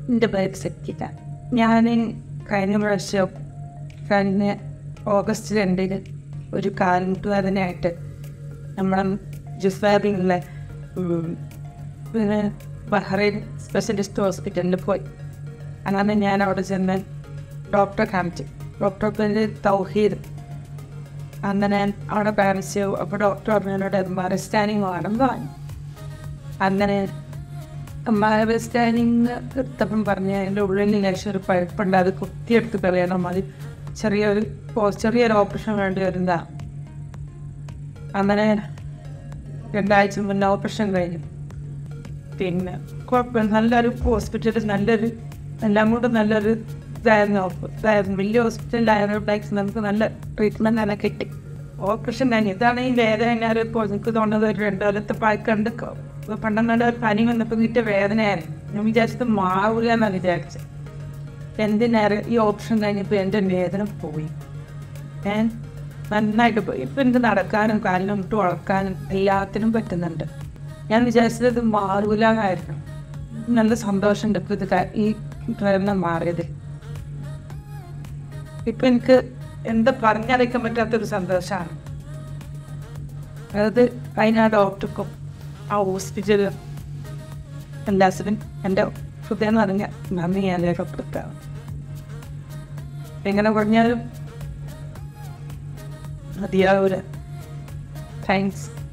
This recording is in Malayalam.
എൻ്റെ പേര് സക്കിത ഞാൻ കഴിഞ്ഞ പ്രാവശ്യം കഴിഞ്ഞ ഓഗസ്റ്റ് രണ്ടിന് ഒരു കാൽമുട്ടുവേദനയായിട്ട് നമ്മളെ ജുസാബിലുള്ള പിന്നെ ബഹ്റൈൻ സ്പെഷ്യലിസ്റ്റ് ഹോസ്പിറ്റലിൽ പോയി അങ്ങനെ ഞാൻ അവിടെ ചെന്ന് ഡോക്ടറെ കാണിച്ചു ഡോക്ടറെ പേര് തൗഹീദ് അങ്ങനെ അവിടെ കാണിച്ചു അപ്പോൾ ഡോക്ടർ പറഞ്ഞതിനോട് എം ആർ ഐ സ്കാനിങ് വേണം പറഞ്ഞു അങ്ങനെ എം ആർ ഐ സ്കാനിങ് എടുത്തപ്പം പറഞ്ഞ് അതിൻ്റെ ഉള്ളിൽ ലേശം ഒരു പഴുപ്പുണ്ട് അത് കുത്തിയെടുത്ത് കളയണം അത് ചെറിയൊരു ഓ- ചെറിയൊരു ഓപ്പറേഷൻ വേണ്ടി വരുന്നതാണ് അങ്ങനെ രണ്ടാഴ്ച മുന്നേ ഓപ്പറേഷൻ കഴിഞ്ഞു പിന്നെ കുഴപ്പമില്ല നല്ലൊരു ഹോസ്പിറ്റൽ നല്ലൊരു എല്ലാം കൂടെ നല്ലൊരു ഇതായിരുന്നു ഇതായിരുന്നു വലിയ ഹോസ്പിറ്റലിലായതുകൊണ്ടായിരിക്കും നമുക്ക് നല്ല ട്രീറ്റ്മെൻറ്റ് തന്നെ കിട്ടി ഓപ്പറേഷൻ കഴിഞ്ഞു ഇതാണ് ഈ വേദന ഞാൻ ഇപ്പോൾ എനിക്ക് തോന്നുന്നത് ഒരു രണ്ട് കൊല്ലത്തെ പഴക്കണ്ട് പണ്ടെന്നാണ്ട് ഒരു പനി വന്നപ്പോൾ കിട്ടിയ വേദനയായിരുന്നു ഞാൻ വിചാരിച്ചത് മാവില്ല എന്നാണ് വിചാരിച്ചത് എന്തിനേറെ ഈ ഓപ്ഷൻ കഴിഞ്ഞപ്പോൾ എൻ്റെ വേദന പോയി ഞാൻ നന്നായിട്ട് പോയി ഇപ്പം എനിക്ക് നടക്കാനും കാലിനും ഇട്ട് വളർക്കാനും എല്ലാത്തിനും പറ്റുന്നുണ്ട് ഞാൻ വിചാരിച്ചത് ഇത് മാറൂല എന്നായിരുന്നു നല്ല സന്തോഷമുണ്ട് ഇപ്പം ഇത് ക- ഈ പ്രേരണം മാറിയത് ഇപ്പം എനിക്ക് എന്താ പറഞ്ഞറിയിക്കാൻ പറ്റാത്തൊരു സന്തോഷമാണ് അതായത് അതിന് ആ ഡോക്ടർക്കും ആ ഹോസ്പിറ്റലും എല്ലാത്തിനും എൻ്റെ ഹൃദയം നിറഞ്ഞ നന്ദി ഞാൻ രേഖപ്പെടുത്താണ് എങ്ങനെ പറഞ്ഞാലും മതിയാവൂല താങ്ക്സ്